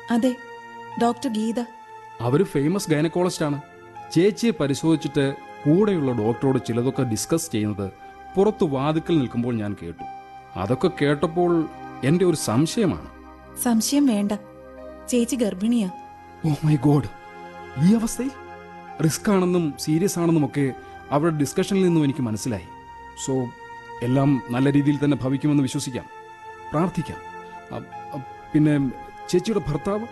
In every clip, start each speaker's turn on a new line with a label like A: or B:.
A: അതെ ഡോക്ടർ ഗീത
B: അവർ famous gynaecologist ആണ് ചേച്ചിയെ പരിശോധിച്ചിട്ട് കൂടെയുള്ള ഡോക്ടറോട് ചിലതൊക്കെ ഡിസ്കസ് ചെയ്യുന്നത് പുറത്ത് വാതിക്കൽ നിൽക്കുമ്പോൾ ഞാൻ കേട്ടു അതൊക്കെ കേട്ടപ്പോൾ എൻ്റെ ഒരു സംശയമാണ്
A: സംശയം വേണ്ട ചേച്ചി ഗർഭിണിയാ
B: ഓ മൈ ഗോഡ് ഈ അവസ്ഥയിൽ റിസ്ക് ആണെന്നും സീരിയസ് ആണെന്നും ഒക്കെ അവരുടെ ഡിസ്കഷനിൽ നിന്നും എനിക്ക് മനസ്സിലായി സോ എല്ലാം നല്ല രീതിയിൽ തന്നെ ഭവിക്കുമെന്ന് വിശ്വസിക്കാം പ്രാർത്ഥിക്കാം അ- അ- പിന്നെ ചേച്ചിയുടെ ഭർത്താവ്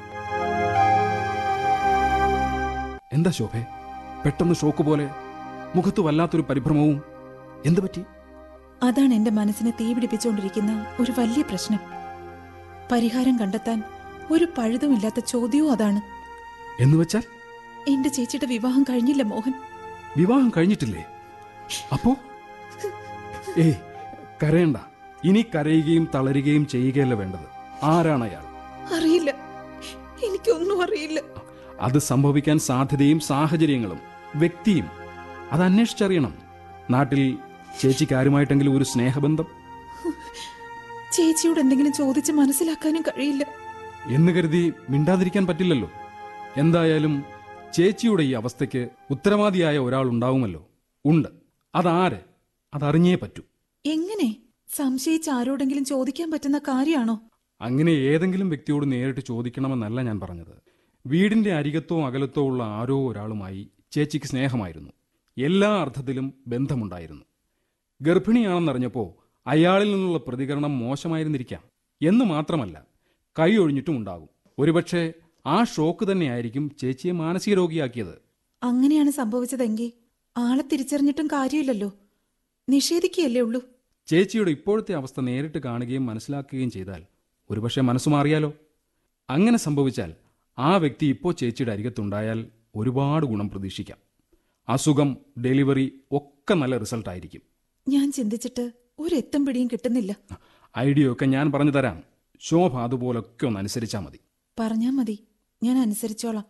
B: എന്താ ശോഭെ പെട്ടെന്ന് ഷോക്ക് പോലെ മുഖത്ത് വല്ലാത്തൊരു പരിഭ്രമവും എന്തു പറ്റി
A: അതാണ് എന്റെ മനസ്സിനെ തീപിടിപ്പിച്ചുകൊണ്ടിരിക്കുന്ന ഒരു വലിയ പ്രശ്നം പരിഹാരം കണ്ടെത്താൻ ഒരു പഴുതുമില്ലാത്ത ചോദ്യവും അതാണ്
B: എന്ന് വെച്ചാൽ
A: എന്റെ ചേച്ചിയുടെ വിവാഹം കഴിഞ്ഞില്ല മോഹൻ
B: വിവാഹം കഴിഞ്ഞിട്ടില്ലേ അപ്പോ ഏ കരയണ്ട ഇനി കരയുകയും തളരുകയും ചെയ്യുകയല്ല വേണ്ടത് ആരാണ് അയാൾ
A: അറിയില്ല എനിക്കൊന്നും അറിയില്ല
B: അത് സംഭവിക്കാൻ സാധ്യതയും സാഹചര്യങ്ങളും വ്യക്തിയും അത് അന്വേഷിച്ചറിയണം നാട്ടിൽ ചേച്ചിക്ക് ആരുമായിട്ടെങ്കിലും ഒരു സ്നേഹബന്ധം
A: ചേച്ചിയോട് എന്തെങ്കിലും ചോദിച്ച് മനസ്സിലാക്കാനും കഴിയില്ല
B: എന്ന് കരുതി മിണ്ടാതിരിക്കാൻ പറ്റില്ലല്ലോ എന്തായാലും ചേച്ചിയുടെ ഈ അവസ്ഥയ്ക്ക് ഉത്തരവാദിയായ ഒരാൾ ഉണ്ടാവുമല്ലോ ഉണ്ട് അതാര് അതറിഞ്ഞേ പറ്റൂ
A: എങ്ങനെ സംശയിച്ച് ആരോടെങ്കിലും ചോദിക്കാൻ പറ്റുന്ന കാര്യമാണോ
B: അങ്ങനെ ഏതെങ്കിലും വ്യക്തിയോട് നേരിട്ട് ചോദിക്കണമെന്നല്ല ഞാൻ പറഞ്ഞത് വീടിന്റെ അരികത്തോ അകലത്തോ ഉള്ള ആരോ ഒരാളുമായി ചേച്ചിക്ക് സ്നേഹമായിരുന്നു എല്ലാ അർത്ഥത്തിലും ബന്ധമുണ്ടായിരുന്നു ഗർഭിണിയാണെന്നറിഞ്ഞപ്പോൾ അയാളിൽ നിന്നുള്ള പ്രതികരണം മോശമായിരുന്നിരിക്കാം എന്ന് മാത്രമല്ല കൈ ഒഴിഞ്ഞിട്ടും ഉണ്ടാകും ഒരുപക്ഷെ ആ ഷോക്ക് തന്നെയായിരിക്കും ചേച്ചിയെ മാനസിക രോഗിയാക്കിയത്
A: അങ്ങനെയാണ് സംഭവിച്ചതെങ്കിൽ ആളെ തിരിച്ചറിഞ്ഞിട്ടും കാര്യമില്ലല്ലോ നിഷേധിക്കുകയല്ലേ ഉള്ളൂ
B: ചേച്ചിയുടെ ഇപ്പോഴത്തെ അവസ്ഥ നേരിട്ട് കാണുകയും മനസ്സിലാക്കുകയും ചെയ്താൽ ഒരുപക്ഷെ മനസ്സു മാറിയാലോ അങ്ങനെ സംഭവിച്ചാൽ ആ വ്യക്തി ഇപ്പോൾ ചേച്ചിയുടെ അരികത്തുണ്ടായാൽ ഒരുപാട് ഗുണം പ്രതീക്ഷിക്കാം അസുഖം ഡെലിവറി ഒക്കെ നല്ല റിസൾട്ട് ആയിരിക്കും
A: ഞാൻ ചിന്തിച്ചിട്ട് ഒരു എത്തും പിടിയും കിട്ടുന്നില്ല
B: ഐഡിയ ഒക്കെ ഞാൻ പറഞ്ഞു തരാം ശോഭ അതുപോലൊക്കെ ഒന്ന് അനുസരിച്ചാൽ മതി
A: പറഞ്ഞാ മതി ഞാൻ അനുസരിച്ചോളാം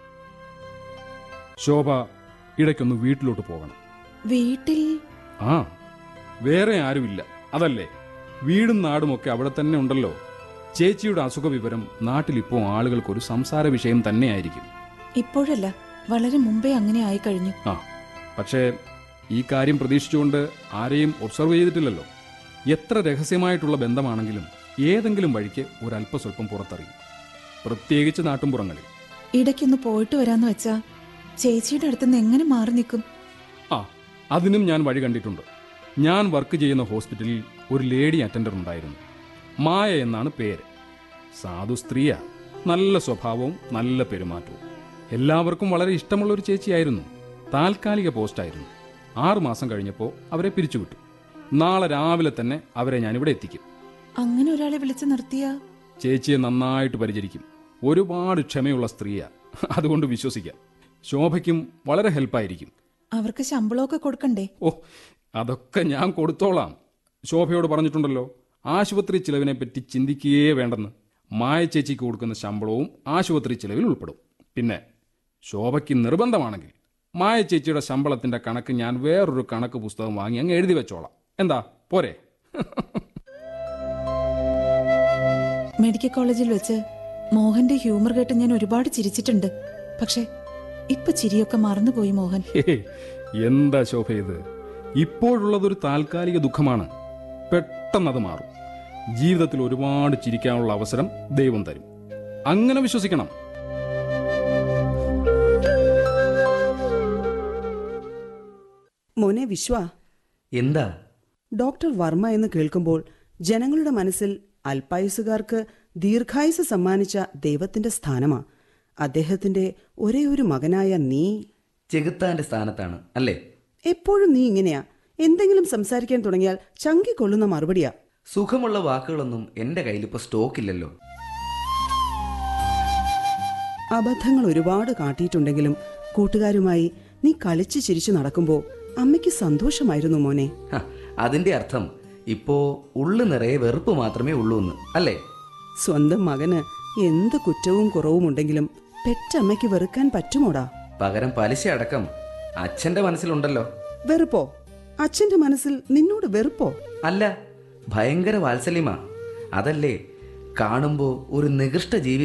B: ശോഭ ഇടയ്ക്കൊന്ന് വീട്ടിലോട്ട് പോകണം
A: വീട്ടിൽ
B: ആ വേറെ ആരുമില്ല അതല്ലേ വീടും നാടും ഒക്കെ അവിടെ തന്നെ ഉണ്ടല്ലോ ചേച്ചിയുടെ അസുഖ വിവരം നാട്ടിലിപ്പോൾ ആളുകൾക്കൊരു സംസാര വിഷയം തന്നെയായിരിക്കും
A: ഇപ്പോഴല്ല വളരെ മുമ്പേ അങ്ങനെ ആയി കഴിഞ്ഞു
B: ആ പക്ഷേ ഈ കാര്യം പ്രതീക്ഷിച്ചുകൊണ്ട് ആരെയും ഒബ്സർവ് ചെയ്തിട്ടില്ലല്ലോ എത്ര രഹസ്യമായിട്ടുള്ള ബന്ധമാണെങ്കിലും ഏതെങ്കിലും വഴിക്ക് ഒരല്പസ്വല്പം പുറത്തറിയും പ്രത്യേകിച്ച് നാട്ടുംപുറങ്ങളിൽ
A: ഇടയ്ക്കൊന്ന് പോയിട്ട് വരാന്ന് വെച്ചാ ചേച്ചിയുടെ അടുത്തുനിന്ന് എങ്ങനെ മാറി നിൽക്കും
B: ആ അതിനും ഞാൻ വഴി കണ്ടിട്ടുണ്ട് ഞാൻ വർക്ക് ചെയ്യുന്ന ഹോസ്പിറ്റലിൽ ഒരു ലേഡി അറ്റൻഡർ ഉണ്ടായിരുന്നു മായ എന്നാണ് പേര് സാധു സ്ത്രീയാ നല്ല സ്വഭാവവും നല്ല പെരുമാറ്റവും എല്ലാവർക്കും വളരെ ഇഷ്ടമുള്ള ഒരു ചേച്ചിയായിരുന്നു താൽക്കാലിക പോസ്റ്റായിരുന്നു ആറു മാസം കഴിഞ്ഞപ്പോൾ അവരെ പിരിച്ചുവിട്ടു നാളെ രാവിലെ തന്നെ അവരെ ഞാനിവിടെ എത്തിക്കും
A: അങ്ങനെ ഒരാളെ വിളിച്ചു നിർത്തിയ
B: ചേച്ചിയെ നന്നായിട്ട് പരിചരിക്കും ഒരുപാട് ക്ഷമയുള്ള സ്ത്രീയാ അതുകൊണ്ട് വിശ്വസിക്കാം ശോഭയ്ക്കും വളരെ ഹെൽപ്പായിരിക്കും
A: അവർക്ക് ശമ്പളമൊക്കെ കൊടുക്കണ്ടേ
B: ഓ അതൊക്കെ ഞാൻ കൊടുത്തോളാം ശോഭയോട് പറഞ്ഞിട്ടുണ്ടല്ലോ ആശുപത്രി ചിലവിനെ പറ്റി ചിന്തിക്കുകയേ വേണ്ടെന്ന് മായ ചേച്ചിക്ക് കൊടുക്കുന്ന ശമ്പളവും ആശുപത്രി ചിലവിൽ ഉൾപ്പെടും പിന്നെ ശോഭയ്ക്ക് നിർബന്ധമാണെങ്കിൽ മായ ചേച്ചിയുടെ ശമ്പളത്തിന്റെ കണക്ക് ഞാൻ വേറൊരു കണക്ക് പുസ്തകം വാങ്ങി അങ്ങ് എഴുതി വെച്ചോളാം എന്താ പോരെ
A: മെഡിക്കൽ കോളേജിൽ വെച്ച് മോഹന്റെ ഹ്യൂമർ കേട്ട് ഞാൻ ഒരുപാട് ചിരിച്ചിട്ടുണ്ട് പക്ഷെ ഇപ്പൊ ചിരിയൊക്കെ മറന്നുപോയി മോഹൻ
B: ഹേ, എന്താ ശോഭ ഇത് ഇപ്പോഴുള്ളതൊരു താൽക്കാലിക ദുഃഖമാണ് പെട്ടെന്നത് മാറും ജീവിതത്തിൽ ഒരുപാട് ചിരിക്കാനുള്ള അവസരം ദൈവം തരും അങ്ങനെ വിശ്വസിക്കണം
C: മോനെ വിശ്വ
D: എന്താ
C: ഡോക്ടർ വർമ്മ എന്ന് കേൾക്കുമ്പോൾ ജനങ്ങളുടെ മനസ്സിൽ അല്പായുസുകാർക്ക് ദീർഘായുസ് സമ്മാനിച്ച ദൈവത്തിന്റെ സ്ഥാനമാ അദ്ദേഹത്തിന്റെ ഒരേ ഒരു മകനായ നീ
D: ചെകുത്താന്റെ സ്ഥാനത്താണ് അല്ലേ
C: എപ്പോഴും നീ ഇങ്ങനെയാ എന്തെങ്കിലും സംസാരിക്കാൻ തുടങ്ങിയാൽ ചങ്കി കൊള്ളുന്ന മറുപടിയാ
D: സുഖമുള്ള വാക്കുകളൊന്നും എന്റെ കയ്യിലിപ്പോ സ്റ്റോക്കില്ലല്ലോ
C: അബദ്ധങ്ങൾ ഒരുപാട് കാട്ടിയിട്ടുണ്ടെങ്കിലും കൂട്ടുകാരുമായി നീ കളിച്ചു ചിരിച്ചു നടക്കുമ്പോൾ അമ്മയ്ക്ക് സന്തോഷമായിരുന്നു മോനെ
D: ഹ, അതിന്റെ അർത്ഥം ഇപ്പോ ഉള്ളു നിറയെ വെറുപ്പ് മാത്രമേ ഉള്ളൂ എന്ന് അല്ലേ
C: സ്വന്തം മകന് എന്ത് കുറ്റവും കുറവും ഉണ്ടെങ്കിലും പെറ്റമ്മയ്ക്ക് വെറുക്കാൻ പറ്റുമോടാ
D: പകരം പലിശ അടക്കം അച്ഛന്റെ മനസ്സിലുണ്ടല്ലോ
C: വെറുപ്പോ അച്ഛന്റെ മനസ്സിൽ നിന്നോട് വെറുപ്പോ
D: അല്ല ഭയങ്കര വാത്സല്യമാ അതല്ലേ കാണുമ്പോ ഒരു നികൃഷ്ട ജീവി